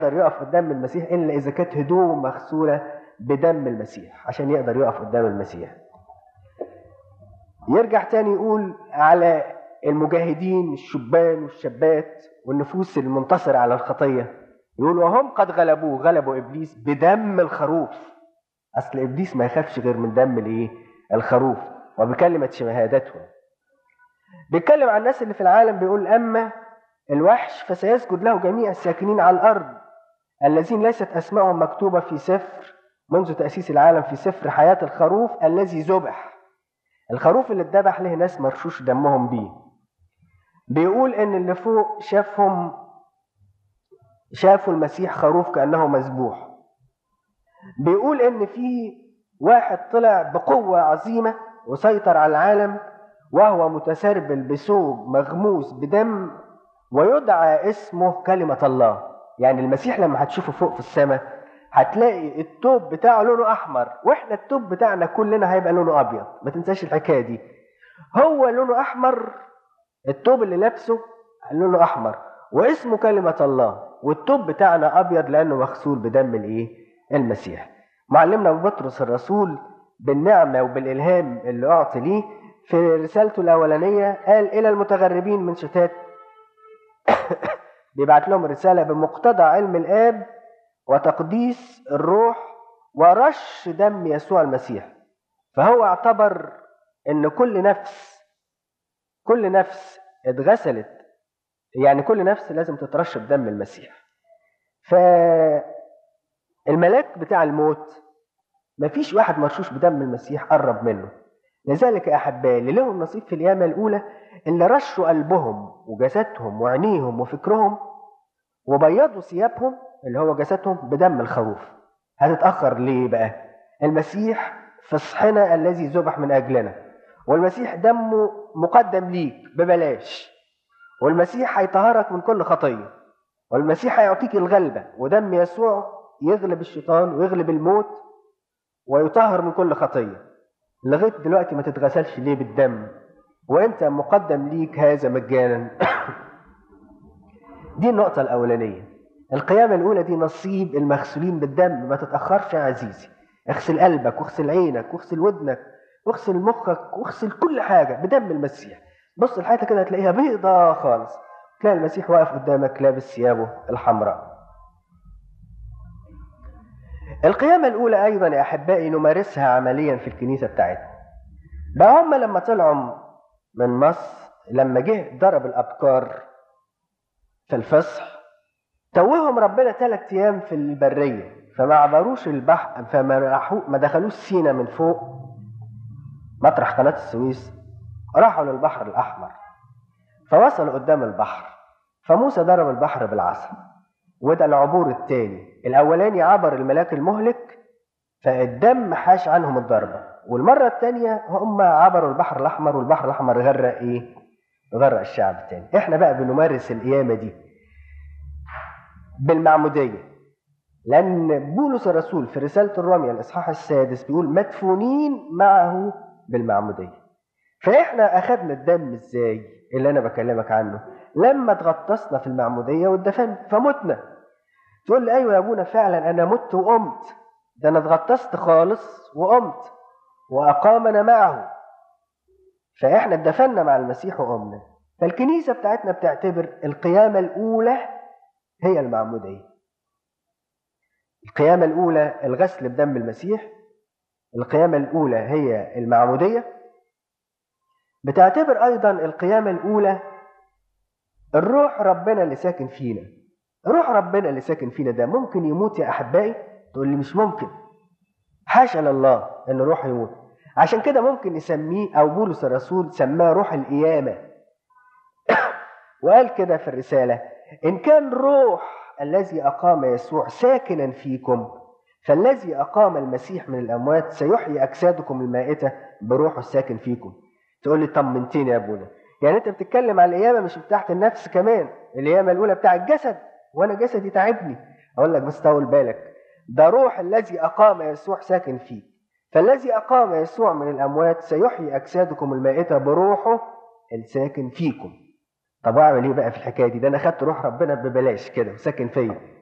يقدر يقف قدام المسيح الا اذا كانت هدومه مغسوله بدم المسيح عشان يقدر يقف قدام المسيح يرجع تاني يقول على المجاهدين الشبان والشابات والنفوس المنتصرة على الخطية يقول وهم قد غلبوه غلبوا إبليس بدم الخروف أصل إبليس ما يخافش غير من دم الإيه؟ الخروف وبكلمة شهادتهم بيتكلم عن الناس اللي في العالم بيقول أما الوحش فسيسجد له جميع الساكنين على الأرض الذين ليست أسمائهم مكتوبة في سفر منذ تأسيس العالم في سفر حياة الخروف الذي ذبح الخروف اللي اتذبح له ناس مرشوش دمهم بيه بيقول ان اللي فوق شافهم شافوا المسيح خروف كانه مذبوح بيقول ان في واحد طلع بقوه عظيمه وسيطر على العالم وهو متسربل بثوب مغموس بدم ويدعى اسمه كلمه الله يعني المسيح لما هتشوفه فوق في السماء هتلاقي التوب بتاعه لونه احمر واحنا التوب بتاعنا كلنا هيبقى لونه ابيض ما تنساش الحكايه دي هو لونه احمر التوب اللي لابسه لونه احمر واسمه كلمه الله والتوب بتاعنا ابيض لانه مغسول بدم الايه المسيح معلمنا ابو بطرس الرسول بالنعمه وبالالهام اللي اعطي ليه في رسالته الاولانيه قال الى المتغربين من شتات بيبعت لهم رساله بمقتضى علم الاب وتقديس الروح ورش دم يسوع المسيح فهو اعتبر ان كل نفس كل نفس اتغسلت يعني كل نفس لازم تترش بدم المسيح فالملاك بتاع الموت مفيش واحد مرشوش بدم المسيح قرب منه لذلك يا احبائي اللي لهم نصيب في القيامه الاولى اللي رشوا قلبهم وجسدهم وعينيهم وفكرهم وبيضوا ثيابهم اللي هو جسدهم بدم الخروف هتتأخر ليه بقى المسيح فصحنا الذي ذبح من أجلنا والمسيح دمه مقدم ليك ببلاش والمسيح هيطهرك من كل خطية والمسيح هيعطيك الغلبة ودم يسوع يغلب الشيطان ويغلب الموت ويطهر من كل خطية لغاية دلوقتي ما تتغسلش ليه بالدم وانت مقدم ليك هذا مجانا دي النقطة الأولانية القيامة الأولى دي نصيب المغسولين بالدم ما تتأخرش يا عزيزي اغسل قلبك واغسل عينك واغسل ودنك واغسل مخك واغسل كل حاجة بدم المسيح بص الحياة كده هتلاقيها بيضة خالص تلاقي المسيح واقف قدامك لابس ثيابه الحمراء القيامة الأولى أيضا يا أحبائي نمارسها عمليا في الكنيسة بتاعتنا بقى هم لما طلعوا من مصر لما جه ضرب الأبكار في الفصح توهم ربنا ثلاث ايام في البريه فما عبروش البحر فما راحوا ما دخلوش سينا من فوق مطرح قناه السويس راحوا للبحر الاحمر فوصلوا قدام البحر فموسى ضرب البحر بالعصا وده العبور الثاني الاولاني عبر الملاك المهلك فالدم حاش عنهم الضربه والمره الثانيه هم عبروا البحر الاحمر والبحر الاحمر غرق ايه غرق الشعب الثاني احنا بقى بنمارس القيامه دي بالمعمودية لأن بولس الرسول في رسالة الرمية الإصحاح السادس بيقول مدفونين معه بالمعمودية فإحنا أخذنا الدم إزاي اللي أنا بكلمك عنه لما اتغطسنا في المعمودية والدفن فمتنا تقول لي أيوة يا أبونا فعلا أنا مت وقمت ده أنا اتغطست خالص وقمت وأقامنا معه فإحنا اتدفنا مع المسيح وقمنا فالكنيسة بتاعتنا بتعتبر القيامة الأولى هي المعمودية القيامة الأولى الغسل بدم المسيح القيامة الأولى هي المعمودية بتعتبر أيضا القيامة الأولى الروح ربنا اللي ساكن فينا روح ربنا اللي ساكن فينا ده ممكن يموت يا أحبائي تقول لي مش ممكن حاشا لله إن روح يموت عشان كده ممكن نسميه أو بولس الرسول سماه روح القيامة وقال كده في الرسالة إن كان روح الذي أقام يسوع ساكنا فيكم فالذي أقام المسيح من الأموات سيحيي أجسادكم المائتة بروحه الساكن فيكم تقول لي طمنتني يا أبونا يعني أنت بتتكلم على القيامة مش بتاعت النفس كمان القيامة الأولى بتاع الجسد وأنا جسدي تعبني أقول لك بس طول بالك ده روح الذي أقام يسوع ساكن فيك فالذي أقام يسوع من الأموات سيحيي أجسادكم المائتة بروحه الساكن فيكم طب اعمل ايه بقى في الحكايه دي ده انا خدت روح ربنا ببلاش كده وساكن فيا